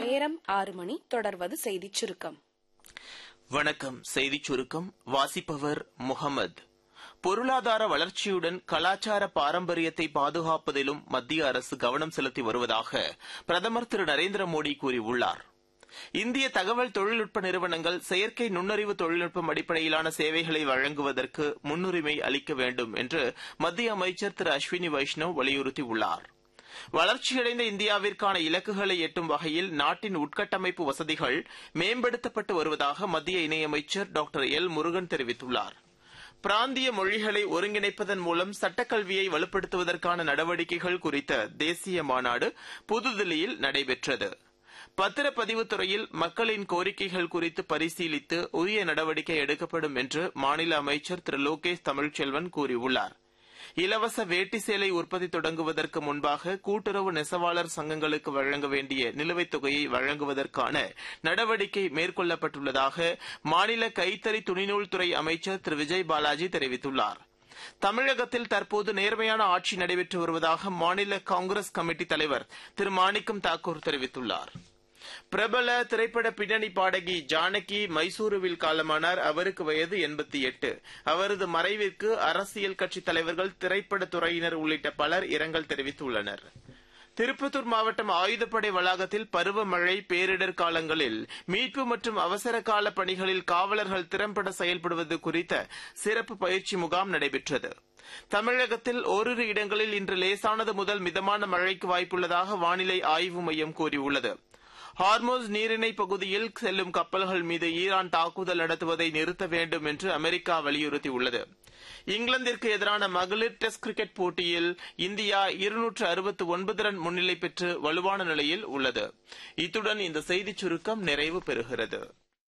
நேரம் ஆறு மணி தொடர்வது செய்திச் சுருக்கம் வணக்கம் செய்திச் சுருக்கம் வாசிப்பவர் முகமது பொருளாதார வளர்ச்சியுடன் கலாச்சார பாரம்பரியத்தை பாதுகாப்பதிலும் மத்திய அரசு கவனம் செலுத்தி வருவதாக பிரதமர் திரு நரேந்திர மோடி கூறியுள்ளார் இந்திய தகவல் தொழில்நுட்ப நிறுவனங்கள் செயற்கை நுண்ணறிவு தொழில்நுட்பம் அடிப்படையிலான சேவைகளை வழங்குவதற்கு முன்னுரிமை அளிக்க வேண்டும் என்று மத்திய அமைச்சர் திரு அஸ்வினி வைஷ்ணவ் வலியுறுத்தியுள்ளார் வளர்ச்சியடைந்த இந்தியாவிற்கான இலக்குகளை எட்டும் வகையில் நாட்டின் உட்கட்டமைப்பு வசதிகள் மேம்படுத்தப்பட்டு வருவதாக மத்திய இணையமைச்சர் டாக்டர் எல் முருகன் தெரிவித்துள்ளார் பிராந்திய மொழிகளை ஒருங்கிணைப்பதன் மூலம் சட்டக்கல்வியை வலுப்படுத்துவதற்கான நடவடிக்கைகள் குறித்த தேசிய மாநாடு புதுதில்லியில் நடைபெற்றது பத்திரப்பதிவுத் துறையில் மக்களின் கோரிக்கைகள் குறித்து பரிசீலித்து உரிய நடவடிக்கை எடுக்கப்படும் என்று மாநில அமைச்சர் திரு லோகேஷ் தமிழ்ச்செல்வன் கூறியுள்ளார் இலவச வேட்டி சேலை உற்பத்தி தொடங்குவதற்கு முன்பாக கூட்டுறவு நெசவாளர் சங்கங்களுக்கு வழங்க வேண்டிய நிலுவைத் தொகையை வழங்குவதற்கான நடவடிக்கை மேற்கொள்ளப்பட்டுள்ளதாக மாநில கைத்தறி துணிநூல் துறை அமைச்சர் திரு விஜய் பாலாஜி தெரிவித்துள்ளார் தமிழகத்தில் தற்போது நேர்மையான ஆட்சி நடைபெற்று வருவதாக மாநில காங்கிரஸ் கமிட்டி தலைவர் திரு மாணிக்கம் தாக்கூர் தெரிவித்துள்ளார் பிரபல திரைப்பட பின்னணி பாடகி ஜானகி மைசூருவில் காலமானார் அவருக்கு வயது எண்பத்தி எட்டு அவரது மறைவிற்கு அரசியல் கட்சித் தலைவர்கள் திரைப்படத் துறையினர் உள்ளிட்ட பலர் இரங்கல் தெரிவித்துள்ளனர் திருப்பத்தூர் மாவட்டம் ஆயுதப்படை வளாகத்தில் பருவமழை பேரிடர் காலங்களில் மீட்பு மற்றும் அவசர கால பணிகளில் காவலர்கள் திறம்பட செயல்படுவது குறித்த சிறப்பு பயிற்சி முகாம் நடைபெற்றது தமிழகத்தில் ஓரிரு இடங்களில் இன்று லேசானது முதல் மிதமான மழைக்கு வாய்ப்புள்ளதாக வானிலை ஆய்வு மையம் கூறியுள்ளது ஹார்மோஸ் நீரிணை பகுதியில் செல்லும் கப்பல்கள் மீது ஈரான் தாக்குதல் நடத்துவதை நிறுத்த வேண்டும் என்று அமெரிக்கா வலியுறுத்தியுள்ளது இங்கிலாந்திற்கு எதிரான மகளிர் டெஸ்ட் கிரிக்கெட் போட்டியில் இந்தியா இருநூற்று அறுபத்து ஒன்பது ரன் முன்னிலை பெற்று வலுவான நிலையில் உள்ளது இத்துடன் இந்த செய்திச் சுருக்கம் நிறைவு பெறுகிறது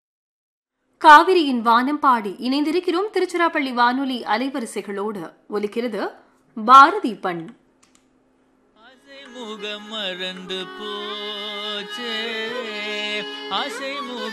காவிரியின் வானம் பாடி இணைந்திருக்கிறோம் திருச்சிராப்பள்ளி வானொலி அலைவரிசைகளோடு ஒலிக்கிறது பாரதி பண் ஆசை முகம் மறந்து போச்சே ஆசை முகம்